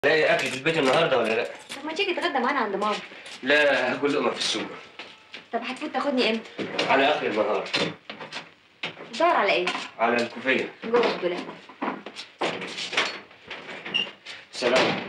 لاقي اكل في البيت النهارده ولا لا؟ طب ما تيجي تغدى معانا عند ماما لا هاكل لقمه في السوق طب هتفوت تاخدني امتى على اخر النهار دور على ايه على الكوفيه جوه الدولاب سلام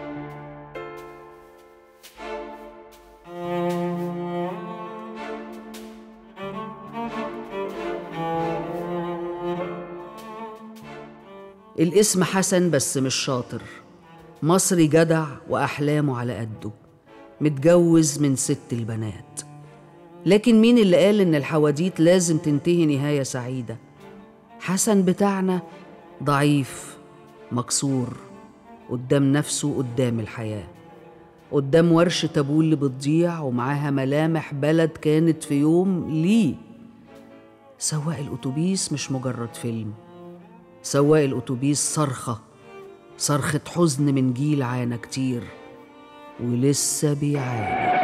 الاسم حسن بس مش شاطر مصري جدع وأحلامه على قده متجوز من ست البنات لكن مين اللي قال إن الحواديت لازم تنتهي نهاية سعيدة حسن بتاعنا ضعيف مكسور قدام نفسه قدام الحياة قدام ورشة أبوه اللي بتضيع ومعاها ملامح بلد كانت في يوم ليه سواق الأتوبيس مش مجرد فيلم سواق الأتوبيس صرخة صرخة حزن من جيل عانى كتير ولسه بيعاني